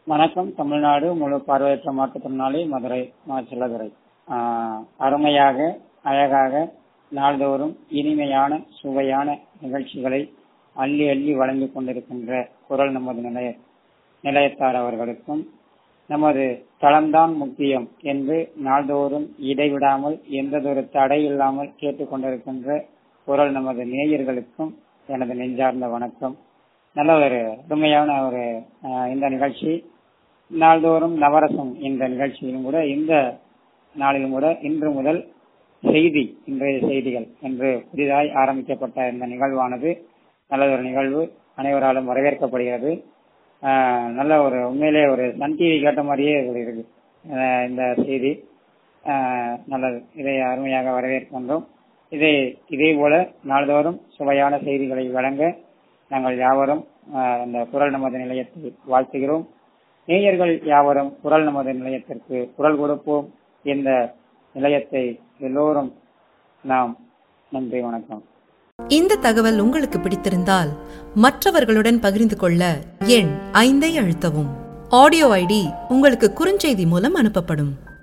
வணக்கம் தமிழ்நாடு முழு பார்வையற்ற மாற்றுத்திறனாளி மதுரை மா செல்லதுரை ஆஹ் அருமையாக அழகாக நாள்தோறும் இனிமையான சுவையான நிகழ்ச்சிகளை அள்ளி அள்ளி வழங்கிக் கொண்டிருக்கின்ற குரல் நமது நிலைய நிலையத்தார் அவர்களுக்கும் நமது தளம்தான் முக்கியம் என்று நாள்தோறும் இடைவிடாமல் எந்ததொரு தடை இல்லாமல் கேட்டுக்கொண்டிருக்கின்ற குரல் நமது நேயர்களுக்கும் எனது நெஞ்சார்ந்த வணக்கம் நல்ல ஒரு அருமையான ஒரு ஆஹ், இந்த நிகழ்ச்சி நாள்தோறும் நவரசம் என்ற நிகழ்ச்சியிலும் கூட இந்த நாளிலும் கூட இன்று முதல் செய்தி இன்றைய செய்திகள் என்று புதிதாய் ஆரம்பிக்கப்பட்ட இந்த நிகழ்வானது நல்ல ஒரு நிகழ்வு அனைவராலும் வரவேற்கப்படுகிறது ஆஹ், நல்ல ஒரு உண்மையிலே ஒரு சன் டிவி கேட்ட மாதிரியே இது இருக்கு ஆஹ், இந்த செய்தி ஆஹ், நல்லது இதை அருமையாக வரவேற்கின்றோம் இதை இதே போல நாள்தோறும் சுவையான செய்திகளை வழங்க நாங்கள் யாவரும் ஆஹ், இந்த குரல் நமது நிலையத்தை வாழ்த்துகிறோம் நேயர்கள் யாவரும் குரல் நமது நிலையத்திற்கு குரல் கொடுப்போம் இந்த நிலையத்தை எல்லோரும் நாம் நன்றி வணக்கம் இந்த தகவல் உங்களுக்கு பிடித்திருந்தால் மற்றவர்களுடன் பகிர்ந்து கொள்ள எண் ஐந்தை அழுத்தவும் ஆடியோ ஐடி உங்களுக்கு குறுஞ்செய்தி மூலம் அனுப்பப்படும்